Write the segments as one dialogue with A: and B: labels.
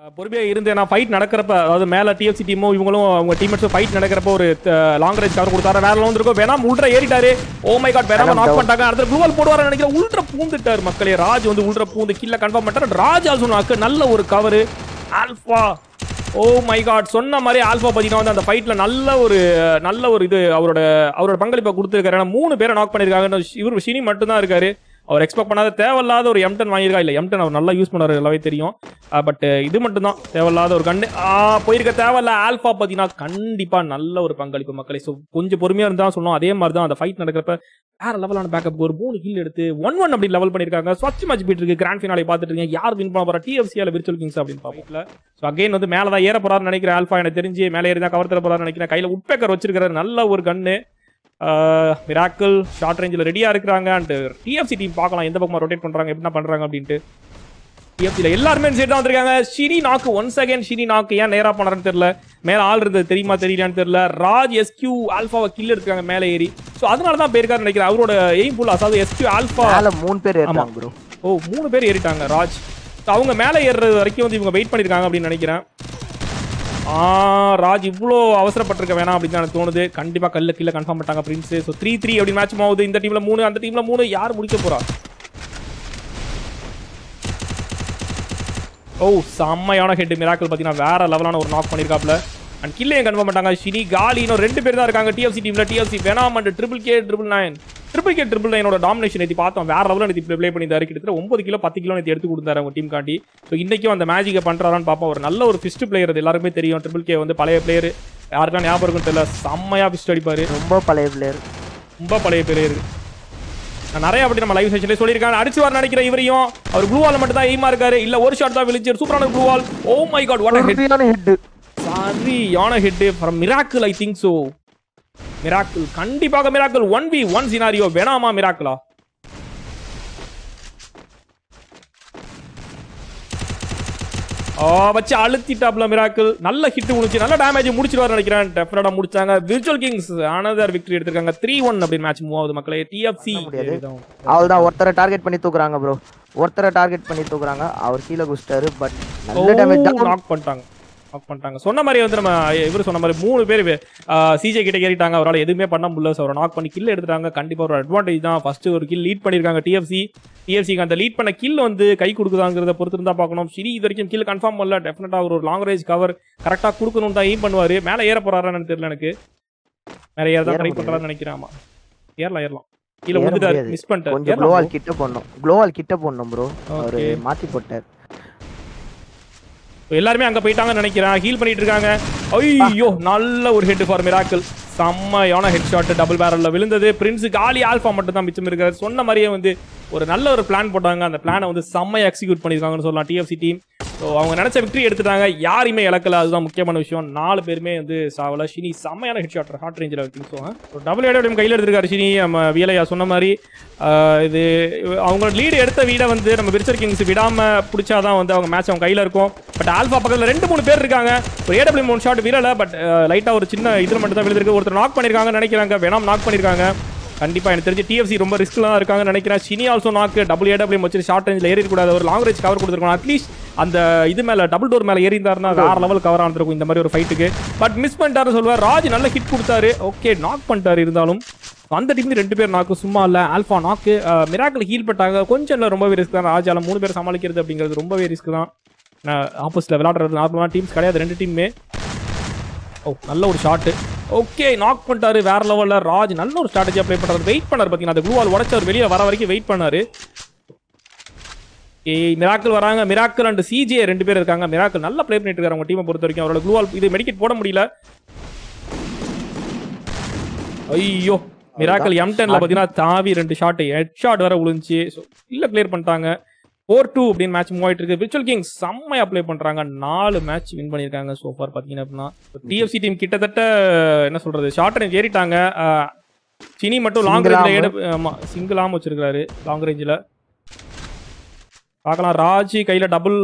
A: பொறுமையா இருந்து ஏன்னா ஃபைட் நடக்கிறப்ப அதாவது மேல டிஎஃப்சி டீமும் இவங்களும் அவங்க டீம்மேட்ஸும் ஃபைட் நடக்கிறப்ப ஒரு லாங் ரேஞ்ச் கவர் கொடுத்தாரு வேற லெவல் இருக்கும் வேணாம் உள்ட்ரா ஏறிட்டாரு ஓ மை காட் வேணாம் நாக் பண்ணிட்டாங்க அடுத்த குளூவால் போடுவாரு நினைக்கிறேன் உள்ட்ரா பூந்துட்டாரு மக்களே ராஜ் வந்து உள்ட்ரா பூந்து கீழ கன்ஃபார்ம் பண்ணிட்டாரு ராஜ் ஆல்சோ நாக்கு நல்ல ஒரு cover alpha oh my god சொன்ன மாதிரி ஆல்ஃபா பார்த்தீங்கன்னா வந்து அந்த ஃபைட்ல நல்ல ஒரு நல்ல ஒரு இது அவரோட அவரோட பங்களிப்பை கொடுத்துருக்காரு ஏன்னா மூணு பேரை நாக் பண்ணியிருக்காங்க இவர் ஷினி மட்டும்தான் இருக்காரு அவர் எக்ஸ்பெக்ட் பண்ணாத தேவையில்லாத ஒரு எம்டன் வாங்கியிருக்கா இல்லை எம்டன் அவர் நல்லா யூஸ் பண்ணாரு நல்லாவே தெரியும் பட் இது மட்டும் தான் தேவையில்லாத ஒரு கண்ணு ஆ, போயிருக்க தேவையில்ல ஆல்ஃபா பார்த்தீங்கன்னா கண்டிப்பா நல்ல ஒரு பங்களிப்பு மக்களை ஸோ கொஞ்சம் பொறுமையா இருந்தா சொல்லணும் அதே மாதிரி தான் அந்த ஃபைட் நடக்கிறப்ப வேற லெவலான பேக்கப் ஒரு மூணு கில் எடுத்து ஒன் ஒன் அப்படி லெவல் பண்ணியிருக்காங்க ஸ்வச் மேட்ச் போயிட்டு இருக்கு கிராண்ட் ஃபினாலே பார்த்துட்டு இருக்கீங்க யார் வின் பண்ண போறா டிஎஃப்சியால விர்ச்சுவல் கிங்ஸ் அப்படின்னு பார்ப்போம்ல ஸோ அகைன் வந்து மேலே தான் ஏற போறாருன்னு நினைக்கிறேன் ஆல்ஃபா எனக்கு தெரிஞ்சு மேலே ஏறி தான் கவர் தர போறாருன்னு நினைக்கிறேன் கையில உட்பேக்கர் வச்சிருக்காரு நல்ல ஒரு கண்ணு மிராக்கிள் ஷார்ட் ரேஞ்சில் ரெடியாக இருக்கிறாங்க அண்ட் டிஎஃப்சி டீம் பார்க்கலாம் எந்த பக்கமாக ரொட்டேட் பண்ணுறாங்க என்ன பண்ணுறாங்க அப்படின்ட்டு டிஎஃப்சியில் எல்லாருமே சைடு தான் வந்திருக்காங்க ஷினி நாக்கு ஒன் செகண்ட் ஷினி நாக்கு ஏன் நேராக பண்ணுறேன்னு தெரியல மேலே ஆள் இருந்தது தெரியுமா தெரியலான்னு தெரியல ராஜ் எஸ்கியூ ஆல்ஃபாவை கில் எடுத்துருக்காங்க மேலே ஏறி ஸோ அதனால தான் போயிருக்காரு நினைக்கிறேன் அவரோட எய்ம் ஃபுல் அதாவது எஸ்கியூ ஆல்ஃபா
B: மேல மூணு பேர் ஏறிட்டாங்க ப்ரோ
A: ஓ மூணு பேர் ஏறிட்டாங்க ராஜ் So, அவங்க மேலே ஏறுறது வரைக்கும் வந்து இவங்க வெயிட் பண்ணியிருக்காங்க அப்படின்னு நினைக்கிறேன் ஆ ராஜ் இவ்வளோ அவசரப்பட்டிருக்க வேணாம் அப்படின்னு எனக்கு தோணுது கண்டிப்பாக கல்ல கீழே கன்ஃபார்ம் பண்ணிட்டாங்க பிரின்ஸ் ஸோ த்ரீ த்ரீ அப்படி மேட்ச் ஆகுது இந்த டீமில் மூணு அந்த டீமில் மூணு யார் முடிக்க போறா ஓ செம்மையான ஹெட் மிராக்கல் பார்த்தீங்கன்னா வேற லெவலான ஒரு நாக் பண்ணியிருக்காப்ல அண்ட் கில்லையும் கன்ஃபார்ம் பண்ணிட்டாங்க ஷினி காலி இன்னும் ரெண்டு பேர் தான் இருக்காங்க டிஎஃப்சி டீமில் டிஎஃப்சி வேணாம் and triple K triple nine triple K triple நைனோட டாமினேஷன் நேற்று பார்த்தோம் வேற லெவலில் நேற்று ப்ளே பண்ணியிருந்தாரு கிட்டத்தட்ட ஒன்பது கிலோ பத்து கிலோ நேற்று எடுத்து கொடுத்தாரு அவங்க டீம் காண்டி ஸோ இன்னைக்கும் அந்த மேஜிக்கை பண்ணுறாரான்னு பார்ப்போம் ஒரு நல்ல ஒரு ஃபிஸ்ட் பிளேயர் அது எல்லாருமே தெரியும் ட்ரிபிள் கே வந்து பழைய பிளேயர் யாருக்கெல்லாம் ஞாபகம் இருக்குன்னு தெரியல செம்மையா ஃபிஸ்ட் அடிப்பாரு
B: ரொம்ப பழைய பிளேயர்
A: ரொம்ப பழைய பிளேயர் நான் நிறைய அப்படி நம்ம லைவ் செஷன்ல சொல்லியிருக்காங்க அடிச்சு வர நினைக்கிற இவரையும் அவர் ப்ளூ வால் மட்டும் தான் எய்மா இருக்காரு இல்ல ஒரு ஷாட் தான் விழிச்சு சூப்பரான blue wall oh my god what head
B: சரியான ஹெட்
A: சரியான head from miracle I think so miracle கண்டிப்பாக miracle one v one scenario வேணாமா மிராக்கிளா ஆ வச்சு அழுத்திட்டாப்ல மிராக்கிள் நல்ல ஹிட் முடிச்சு நல்ல டேமேஜ் முடிச்சிருவாரு நினைக்கிறேன் டெஃபினட்டா முடிச்சாங்க விர்ச்சுவல் கிங்ஸ் அனதர் விக்டரி எடுத்திருக்காங்க த்ரீ ஒன் அப்படின்னு மேட்ச் மூவ் ஆகுது மக்களே டிஎஃப்சி
B: முடியாது. அவள்தான் ஒருத்தரை டார்கெட் பண்ணி தூக்குறாங்க ப்ரோ ஒருத்தரை டார்கெட் பண்ணி தூக்குறாங்க அவர் கீழே குஸ்டாரு பட் நல்ல டேமேஜ் தான்
A: நாக் பண்ணிட்டாங்க நாக் பண்ணிட்டாங்க சொன்ன மாதிரி வந்து நம்ம இவர் சொன்ன மாதிரி மூணு பேர் சிஜே கிட்ட ஏறிட்டாங்க அவரால் எதுவுமே பண்ண முடியல ஸோ அவரை நாக் பண்ணி கில் எடுத்துட்டாங்க கண்டிப்பா ஒரு அட்வான்டேஜ் தான் ஃபர்ஸ்ட் ஒரு கில் லீட் பண்ணிருக்காங்க டிஎஃப்சி டிஎஃப்சிக்கு அந்த லீட் பண்ண கில் வந்து கை கொடுக்குதாங்கிறத பொறுத்து இருந்தா பார்க்கணும் சரி இது வரைக்கும் கில் கன்ஃபார்ம் பண்ணல டெஃபினட்டா ஒரு லாங் ரேஞ்ச் கவர் கரெக்டா கொடுக்கணும் தான் எய்ம் பண்ணுவாரு மேலே ஏற போறாரான்னு தெரியல எனக்கு மேலே ஏற தான்
B: ஏற
A: ட்ரை
B: முடியாது.
A: பண்றாருன்னு நினைக்கிறேன் ஆமா ஏறலாம் ஏறலாம் கீழே
B: ஏற
A: வந்துட்டாரு
B: முடியாது.
A: மிஸ் பண்ணிட்டாரு
B: கொஞ்சம்
A: ஏறலாம்
B: க்ளோவால் கிட்ட போடணும் க்ளோவால் கிட்ட போடணும் ப்ரோ அவரு
A: Okay.
B: மாத்தி போட்டார்
A: எல்லாருமே அங்க போயிட்டாங்கன்னு நினைக்கிறேன் ஹீல் பண்ணிட்டு இருக்காங்க ஐயோ நல்ல ஒரு ஹெட் ஃபார் மிராக்கிள் செம்மையான ஹெட் ஷாட் டபுள் பேரல்ல விழுந்தது பிரின்ஸ் காலி ஆல்ஃபா மட்டும் தான் மிச்சம் இருக்காரு சொன்ன மாதிரியே வந்து ஒரு நல்ல ஒரு பிளான் போட்டாங்க அந்த பிளானை வந்து செம்மையா எக்ஸிக்யூட் பண்ணிருக்காங்கன்னு சொல்லலாம் டிஎஃப்சி டீம் ஸோ அவங்க நினைச்ச விக்டரி எடுத்துட்டாங்க யாரையுமே இழக்கல அதுதான் முக்கியமான விஷயம் நாலு பேருமே வந்து சாவல ஷினி செம்மையான ஹெட் ஷாட் ஹாட் ரேஞ்சில் திங்க் ஸோ டபுள் ஏடோ கையில் எடுத்திருக்காரு ஷினி நம்ம வியலையா சொன்ன மாதிரி ஆஹ் இது அவங்க லீடு எடுத்த வீடை வந்து நம்ம விர்ச்சர் கிங்ஸ் விடாம பிடிச்சாதான் வந்து அவங்க மேட்ச் அவங்க கையில இருக்கும் பட் ஆல்ஃபா பக்கத்துல ரெண்டு மூணு பேர் இருக்காங்க ஒரு ஏடபிள்யூ மூணு ஷாட் வீரல பட் லைட்டா ஒரு சின்ன இதுல மட்டும் தான் விழுந்திருக்கு ஒருத்தர் நாக் பண்ணிருக்காங்கன்னு நினைக்கிறாங்க வேணாம் நாக் பண்ணிருக்காங்க கண்டிப்பா எனக்கு தெரிஞ்சு டிஎஃப்சி ரொம்ப ரிஸ்க்ல தான் இருக்காங்கன்னு நினைக்கிறேன் சினி ஆல்சோ நாக்கு டபுள் ஏடபிள்யூ வச்சு ஷார்ட் ரேஞ்சில் ஏறி கூடாது ஒரு லாங் ரேஞ்ச் கவர் கொடுத்துருக்கணும் அட்லீஸ்ட் அந்த இது மேல டபுள் டோர் மேல ஏறி இருந்தாருன்னா வேற லெவல் கவர் ஆனிருக்கும் இந்த மாதிரி ஒரு ஃபைட்டுக்கு பட் மிஸ் பண்ணிட்டாரு சொல்லுவார் ராஜ் நல்ல ஹிட் கொடுத்தாரு ஓகே நாக் பண்ணிட்டாரு இருந்தாலும் அந்த டீம் ரெண்டு பேர் நாக்கு சும்மா இல்ல ஆல்ஃபா நாக்கு மிராக்கிள் ஹீல் பட்டாங்க கொஞ்சம் இல்லை ரொம்பவே ரிஸ்க் தான் ராஜால மூணு பேர் சமாளிக்கிறது அப்படிங்கிறது ரொம்பவே ரிஸ்க் தான் ஆப்போசிட்ல விளையாடுறது நார்மலான டீம்ஸ் கிடையாது ரெண்டு டீமுமே ஓ நல்ல ஒரு ஷாட்டு ஓகே நாக் பண்ணிட்டாரு வேற லெவல்ல ராஜ் நல்ல ஒரு ஸ்ட்ராட்டஜி அப்ளை பண்றாரு வெயிட் பண்ணாரு பாத்தீங்கன்னா அந்த க்ளூவால் உடச்சவர் வெளியே வர வரைக்கும் வெயிட் பண்ணாரு ஏய் மிராக்கிள் வராங்க மிராக்கிள் அண்ட் சிஜே ரெண்டு பேர் இருக்காங்க மிராக்கிள் நல்லா ப்ளே பண்ணிட்டு இருக்காரு அவங்க டீமை பொறுத்த வரைக்கும் அவரோட க்ளூவால் இது மெடிக்கெட் போட முடியல ஐயோ மிராக்கல் எம் டென்ல பாத்தீங்கன்னா தாவி ரெண்டு ஷாட் ஹெட் ஷாட் வர விழுந்துச்சு ஸோ இல்ல கிளியர் பண்ணிட்டாங்க ஃபோர் டூ அப்படின்னு மேட்ச் மூவ் ஆயிட்டு இருக்கு விர்ச்சுவல் கிங்ஸ் செம்மையா அப்ளை பண்றாங்க நாலு மேட்ச் வின் பண்ணிருக்காங்க சோ ஃபார் பாத்தீங்கன்னா அப்படின்னா டிஎஃப்சி டீம் கிட்டத்தட்ட என்ன சொல்றது ஷார்ட் ரேஞ்ச் ஏறிட்டாங்க அஹ், சினி மட்டும் லாங்
B: Single
A: ரேஞ்சில்
B: arm.
A: ஏட ஆமா சிங்கிள் ஆம் வச்சிருக்காரு லாங் ரேஞ்சில் பார்க்கலாம் ராஜி கையில டபுள்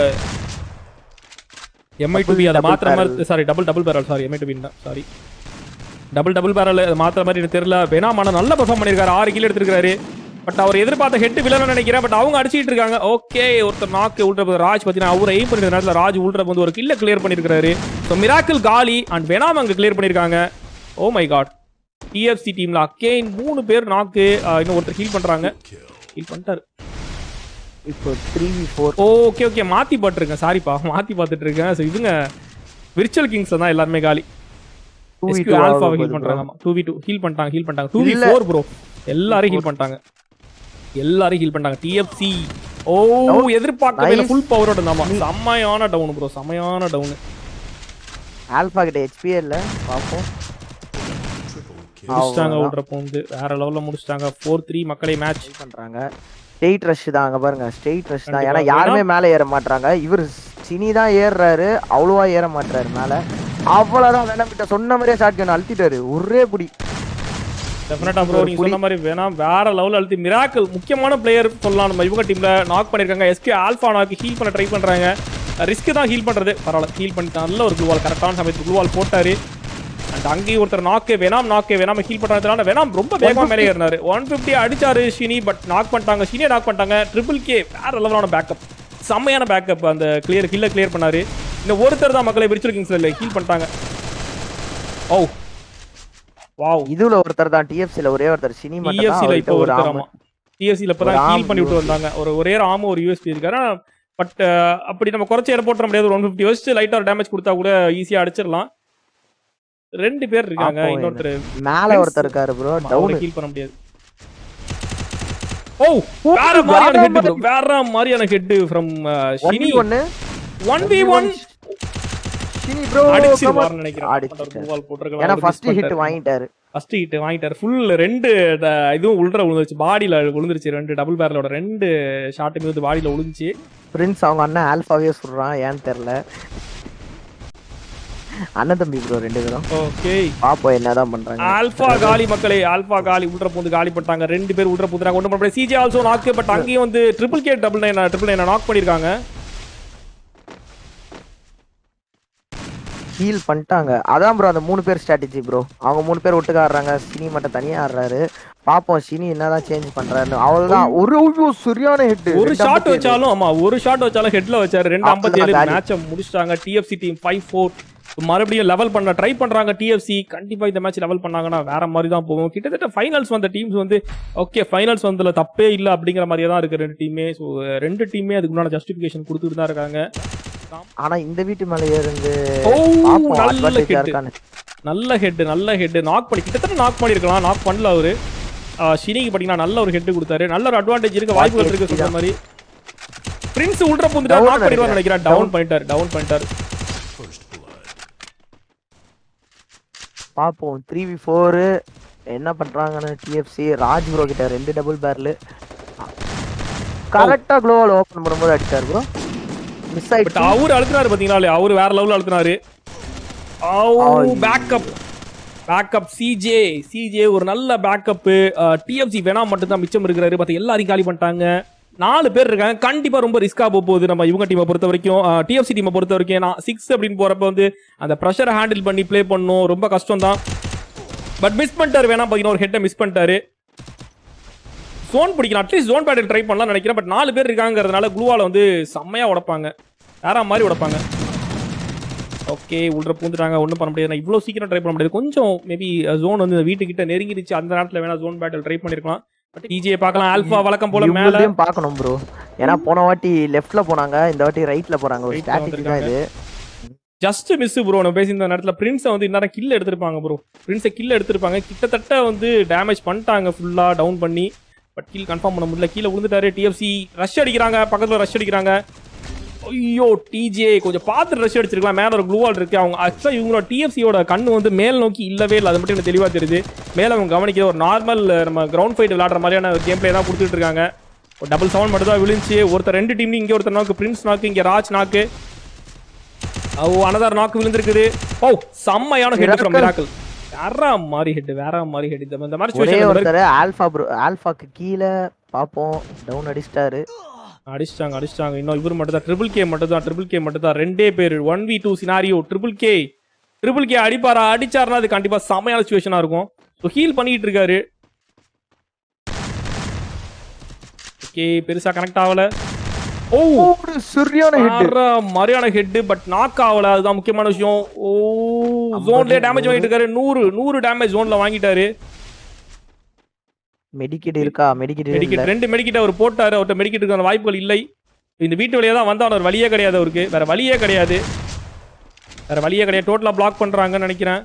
A: எம்ஐ டு பி அதை
B: double
A: மாத்திர
B: barrel.
A: மாதிரி sorry double double barrel sorry எம்ஐ டு பி சாரி டபுள் டபுள் பேரல் அதை மாத்திர மாதிரி எனக்கு தெரியல வேணாம் ஆனா நல்லா பெர்ஃபார்ம் பண்ணிருக்காரு ஆறு கிலோ எடுத்திருக்காரு பட் அவர் எதிர்பார்த்த ஹெட் விழணும்னு நினைக்கிறேன் பட் அவங்க அடிச்சிட்டு இருக்காங்க ஓகே ஒருத்தர் நாக்கு உள்ற போது ராஜ் பார்த்தீங்கன்னா அவர் எய்ம் பண்ணிருக்க நேரத்தில் ராஜ் உள்ற வந்து ஒரு கில்ல கிளியர் பண்ணிருக்காரு ஸோ மிராக்கிள் காலி அண்ட் வெனாம் அங்க கிளியர் பண்ணிருக்காங்க ஓ மை காட் டிஎஃப்சி டீம்ல அக்கேன் மூணு பேர் நாக்கு ஆஹ் இன்னும் ஒருத்தர் ஹீல் பண்றாங்க ஹீல் பண்ணிட்டாரு
B: இப்போ three v four
A: okay okay மாத்தி பார்த்துருக்கேன் சாரிப்பா மாத்தி பார்த்துட்டு இருக்கேன் ஸோ இவங்க விர்ச்சுவல் கிங்ஸ் தான் எல்லாருமே காலி
B: two v
A: SQ
B: two
A: alpha heal பண்றாங்க ஆமா டூ வி டூ ஹீல் பண்ணிட்டாங்க ஹீல் பண்ணிட்டாங்க டூ வி
B: இல்ல.
A: ஃபோர் ப்ரோ எல்லாரும் ஹீல் பண்ணிட்டாங்க எல்லாரும் ஹீல் பண்ணிட்டாங்க டிஎஃப்சி ஓ எதிர்பார்க்கவே
B: Nice.
A: ஃபுல் பவரோட இருந்தாமா செம்மையான டவுன் ப்ரோ செம்மையான டவுன்
B: ஆல்பா கிட்ட ஹெச்பியே இல்ல பாப்போம்
A: முடிச்சிட்டாங்க விட்றப்போ வந்து வேற லெவல்ல முடிச்சிட்டாங்க ஃபோர் த்ரீ மக்களே மேட்ச்
B: ட்ரை பண்றாங்க ஸ்ட்ரெயிட் ரஷ் தான் அங்க பாருங்க ஸ்ட்ரெயிட் ரஷ் தான் ஏன்னா
A: கண்டிப்பா.
B: யாருமே மேலே ஏற மாட்றாங்க இவர் சினி தான் ஏறுறாரு அவ்வளோவா ஏற மாட்றாரு மேல அவ்வளவுதான் வேணாம் கிட்ட சொன்ன மாதிரியே ஷாட் கன் அழுத்திட்டாரு ஒரே புடி
A: டெஃபினட்டா ப்ரோ நீங்க சொன்ன மாதிரி வேணாம் வேற லெவல் அழுத்தி மிராக்கிள் முக்கியமான பிளேயர் சொல்லலாம் நம்ம இவங்க டீம்ல நாக் பண்ணிருக்காங்க எஸ்கே ஆல்ஃபா நாக்கு ஹீல் பண்ண ட்ரை பண்றாங்க ரிஸ்க் தான் ஹீல் பண்றது பரவாயில்ல ஹீல் பண்ணிட்டு நல்ல ஒரு க்ளூவால் கரெக்டான சமயத்துக்கு க்ளூவால் போட்டாரு அண்ட் அங்கேயும் ஒருத்தர் நாக்கு வேணாம் நாக்கு வேணாம் ஹீல் பண்றதுனால வேணாம் ரொம்ப வேகமா மேலே ஏறினாரு ஒன் பிப்டி அடிச்சாரு ஷினி பட் நாக் பண்ணிட்டாங்க ஷினியை நாக் பண்ணிட்டாங்க ட்ரிபிள் கே வேற லெவலான பேக்கப் செம்மையான பேக்கப் அந்த கிளியர் கில்ல கிளியர் பண்ணாரு இந்த ஒருத்தர் தான் மக்களை விரிச்சிரு கிங்ஸ்ல ஹீல் பண்ணிட்டாங்க ஓ வாவ்
B: இதுல ஒருத்தர் தான் டிஎஃப்சில ஒரே ஒருத்தர் சினி மட்டும் தான்
A: டிஎஃப்சில
B: அவர்கிட்ட
A: இப்போ
B: ஒரு
A: ஒருத்தர்
B: ஆமா
A: ஆமா டிஎஃப்சில இப்பதான்
B: ஒரு
A: ஹீல்
B: arm
A: பண்ணி விட்டு வந்தாங்க ஒரு ஒரே ஒரு ஆம ஒரு யூஎஸ்பி இருக்காரு பட் அப்படி நம்ம குறைச்சி எடை போட்டுற முடியாது ஒன் ஃபிஃப்டி வச்சு லைட்டா ஒரு டேமேஜ் கொடுத்தா கூட ஈஸியா அடிச்சிடலாம் ரெண்டு பேர் இருக்காங்க
B: அப்போ
A: இன்னொருத்தர்
B: மேல
A: Prince.
B: ஒருத்தர் இருக்காரு ப்ரோ டவுன்
A: ஹீல் பண்ண முடியாது ஓ வேற மாதிரியான ஹெட் ப்ரோ வேற மாதிரியான ஹெட் ஃப்ரம் ஷினி
B: ஒன்னு
A: ஒன் வி ஒன்
B: சினி ப்ரோ
A: அடிச்சு வரணும்னு நினைக்கிறேன்
B: அடிச்சிட்டாரு.
A: பால் போட்டிருக்கலாம்
B: ஏன்னா
A: அவர்
B: ஃபர்ஸ்ட்
A: miss
B: ஹிட்
A: பண்ணிட்டாரு.
B: வாங்கிட்டாரு
A: ஃபர்ஸ்ட் ஹிட் வாங்கிட்டாரு ஃபுல் ரெண்டு ட- இதுவும் உள்ற விழுந்துருச்சு பாடியில விழுந்துருச்சு ரெண்டு டபுள் பேரலோட ரெண்டு ஷாட்டுமே வந்து பாடியில விழுந்துச்சு
B: பிரின்ஸ் அவங்க அண்ணன் ஆல்பாவே சொல்றான் ஏன்னு தெரியல அண்ணன் தம்பி ப்ரோ ரெண்டு பேரும்
A: ஓகே
B: பாப்போம் என்னதான் பண்றாங்க
A: ஆல்பா காலி மக்களே ஆல்பா காலி உள்ற பூந்து காலி பண்ணிட்டாங்க ரெண்டு பேர் உள்ற பூந்துறாங்க ஒன்று பண்ண சிஜே ஆல்சோ நாக்கு பட் அங்கேயும் வந்து triple K double nine triple nine knock பண்ணிருக்காங்க
B: ஹீல் பண்ணிட்டாங்க அதான் ப்ரோ அந்த மூணு பேர் ஸ்ட்ராட்டஜி ப்ரோ அவங்க மூணு பேர் ஒட்டுக்க ஆடுறாங்க சினி மட்டும் தனியா ஆடுறாரு பாப்போம் சினி என்னதான் சேஞ்ச் பண்றாருன்னு அவ்வளவுதான் ஒரு ஐயோ, சரியான ஹெட்
A: ஒரு ஷாட் வச்சாலும் ஆமா ஒரு ஷாட் வச்சாலும் ஹெட்ல வச்சாரு ரெண்டு ஐம்பத்தி ஏழு
B: காலி.
A: மேட்சை முடிச்சிட்டாங்க டிஎஃப்சி டீம் ஃபைவ் ஃபோர் மறுபடியும் லெவல் பண்ண ட்ரை பண்றாங்க டிஎஃப்சி கண்டிப்பா இந்த மேட்ச் லெவல் பண்ணாங்கன்னா வேற மாதிரி தான் போகும் கிட்டத்தட்ட ஃபைனல்ஸ் வந்த டீம்ஸ் வந்து ஓகே ஃபைனல்ஸ் வந்ததுல தப்பே இல்ல அப்படிங்கிற மாதிரியே தான் இருக்கு ரெண்டு டீமே ஸோ ரெண்டு டீமே அதுக்கு முன்னாடி ஜஸ்டிஃபிகேஷன் கொடுத்துட்டு தான் இருக்காங்க
B: ஆனா இந்த வீட்டு மேல இருந்து
A: ஓ
B: பாப்போம்
A: நல்ல
B: advantage
A: ஹெட்
B: இருக்கான்னு
A: நல்ல ஹெட் நல்ல ஹெட் நாக் பண்ணி கிட்டத்தட்ட நாக் பண்ணிருக்கலாம் நாக் பண்ணல அவரு ஆஹ் ஷினிக்கு பாத்தீங்கன்னா நல்ல ஒரு ஹெட் கொடுத்தாரு நல்ல ஒரு அட்வான்டேஜ் இருக்கு வாய்ப்புகள் இருக்கு சொல்ற மாதிரி பிரின்ஸ் உள்ற புந்துட்டா
B: Down
A: நாக் பண்ணிடுவான்னு
B: நினைக்கிறேன்.
A: நினைக்கிறேன் டவுன் பண்ணிட்டாரு டவுன் பண்ணிட்டாரு
B: பாப்போம் த்ரீ வி ஃபோரு என்ன பண்றாங்கன்னு டிஎஃப்சி ராஜ் ப்ரோ கிட்ட ரெண்டு டபுள் பேர்ல கரெக்டா குளோவால் ஓபன் பண்ணும்போது அடிச்சாரு ப்ரோ மிஸ்
A: பட்
B: ஆயிடுச்சு
A: அவர் அழுத்தினாரு பாத்தீங்களா அவர் வேற லெவல்ல அழுத்தினாரு பேக்கப் பேக்கப் சிஜே சிஜே ஒரு நல்ல பேக்கப் டிஎஃப்சி வேணா மட்டும் தான் மிச்சம் இருக்கிறாரு பட் எல்லாரையும் காலி பண்ணிட்டாங்க நாலு பேர் இருக்காங்க கண்டிப்பா ரொம்ப ரிஸ்கா போக போகுது நம்ம இவங்க டீமை பொறுத்த வரைக்கும் டிஎஃப்சி டீமை பொறுத்த வரைக்கும் நான் சிக்ஸ் அப்படின்னு போறப்ப வந்து அந்த ப்ரெஷரை ஹேண்டில் பண்ணி ப்ளே பண்ணும் ரொம்ப கஷ்டம் தான் பட் மிஸ் பண்ணிட்டாரு வேணா பாத்தீங்கன்னா ஒரு ஹெட்டை மிஸ் பண்ணிட்டாரு ஜோன் பிடிக்கலாம் அட்லீஸ்ட் ஜோன் பேட்டில் ட்ரை பண்ணலாம் நினைக்கிறேன் பட் நாலு பேர் இருக்காங்கிறதுனால குளூவால வந்து செம்மையா உடைப்பாங்க வேற மாதிரி உடைப்பாங்க ஓகே உள்ள பூந்துட்டாங்க ஒன்றும் பண்ண முடியாது நான் இவ்வளோ சீக்கிரம் ட்ரை பண்ண முடியாது கொஞ்சம் மேபி ஜோன் வந்து இந்த வீட்டுக்கிட்ட நெருங்கிடுச்சு அந்த நேரத்தில் வேணா ஜோன் பேட்டில் ட்ரை பண்ணிருக்கலாம் பட் டிஜே பார்க்கலாம் ஆல்ஃபா வழக்கம் போல மேல
B: இவங்களையும் பார்க்கணும் ப்ரோ ஏன்னா போன வாட்டி லெஃப்ட்ல போனாங்க இந்த வாட்டி ரைட்ல போறாங்க ஒரு
A: Rightல
B: ஸ்ட்ராட்டஜி தான் இது
A: ஜஸ்ட் மிஸ் ப்ரோ நம்ம பேசியிருந்த நேரத்தில் பிரின்ஸை வந்து இந்நேரம் கில் எடுத்திருப்பாங்க ப்ரோ பிரின்ஸை கில் எடுத்திருப்பாங்க கிட்டத்தட்ட வந்து டேமேஜ் பண்ணிட்டாங்க ஃபுல்லாக டவுன் பண்ணி பட் கில் கன்ஃபார்ம் பண்ண முடியல கீழே விழுந்துட்டாரு டிஎஃப்சி ரஷ் அடிக்கிறாங்க பக்கத்தில் ரஷ் அடிக்கிறாங்க ஐயோ டிஜே கொஞ்சம் பார்த்து ரஷ் அடிச்சிருக்கலாம் மேலே ஒரு க்ளூவால் இருக்கு அவங்க ஆக்சுவலாக இவங்களோட டிஎஃப்சியோட கண்ணு வந்து மேல் நோக்கி இல்லவே இல்லை அது மட்டும் எனக்கு தெளிவாக தெரியுது மேலே அவங்க கவனிக்கிற ஒரு நார்மல் நம்ம கிரவுண்ட் ஃபைட் விளையாடுற மாதிரியான கேம் பிளே தான் கொடுத்துட்டு இருக்காங்க ஒரு டபுள் செவன் மட்டும் தான் விழுந்துச்சு ஒருத்தர் ரெண்டு டீம் இங்கே ஒருத்தர் நாக்கு பிரின்ஸ் நாக்கு இங்கே ராஜ் நாக்கு ஓ அனதர் நாக்கு விழுந்திருக்குது ஓ செம்மையான ஹெட் ஃப்ரம் மிராக்கிள் வேற மாதிரி ஹெட் வேற மாதிரி ஹெட் இந்த இந்த மாதிரி
B: ஒரே
A: சுச்சுவேஷன்
B: ஒருத்தர் ஆல்பா ப்ரோ ஆல்பாக்கு கீழே பாப்போம் டவுன் அடிச்சிட்டாரு
A: அடிச்சிட்டாங்க அடிச்சிட்டாங்க இன்னும் இவர் மட்டும் தான் ட்ரிபிள் கே மட்டும் தான் ட்ரிபிள் கே மட்டும் தான் ரெண்டே பேர் one v two scenario triple K triple K அடிப்பாரா அடிச்சாருன்னா அது கண்டிப்பா செமையான சுச்சுவேஷனா இருக்கும் ஸோ ஹீல் பண்ணிட்டு இருக்காரு ஓகே பெருசா கனெக்ட் ஆகல ஓ
B: ஒரு சரியான ஹெட்
A: வேற மாதிரியான ஹெட் பட் நாக் ஆகல அதுதான் முக்கியமான விஷயம் ஓ ஜோன்லயே டேமேஜ் வாங்கிட்டு இருக்காரு நூறு நூறு டேமேஜ் ஜோன்ல வாங்கிட்டாரு
B: மெடிக்கெட் இருக்கா மெடிக்கெட் இல்ல
A: மெடிக்கெட் ரெண்டு மெடிக்கெட் அவர் போட்டாரு அவர்கிட்ட மெடிக்கெட் இருக்க வாய்ப்புகள் இல்லை இந்த வீட்டு வழியா தான் வந்தா அவர் வழியே கிடையாது அவருக்கு வேற வழியே கிடையாது வேற வழியே கிடையாது டோட்டலா பிளாக் பண்றாங்கன்னு நினைக்கிறேன்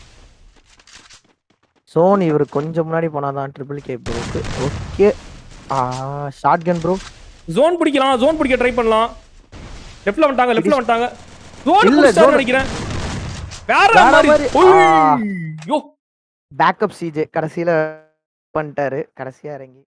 B: சோன் இவர் கொஞ்சம் முன்னாடி போனாதான் ட்ரிபிள் கே ப்ரோக்கு okay ah short gun bro
A: zone பிடிக்கலாம் ஜோன் பிடிக்க ட்ரை பண்ணலாம் லெஃப்ட்ல வந்துட்டாங்க லெஃப்ட்ல வந்துட்டாங்க ஜோன்
B: இல்ல,
A: பிடிச்சாரு
B: zone-
A: நினைக்கிறேன் வேற
B: வேற
A: மாதிரி
B: மாதிரி.
A: ஐயோ
B: பேக்கப் சிஜே கடைசியில பண்ணிட்டாரு கடைசியா இறங்கி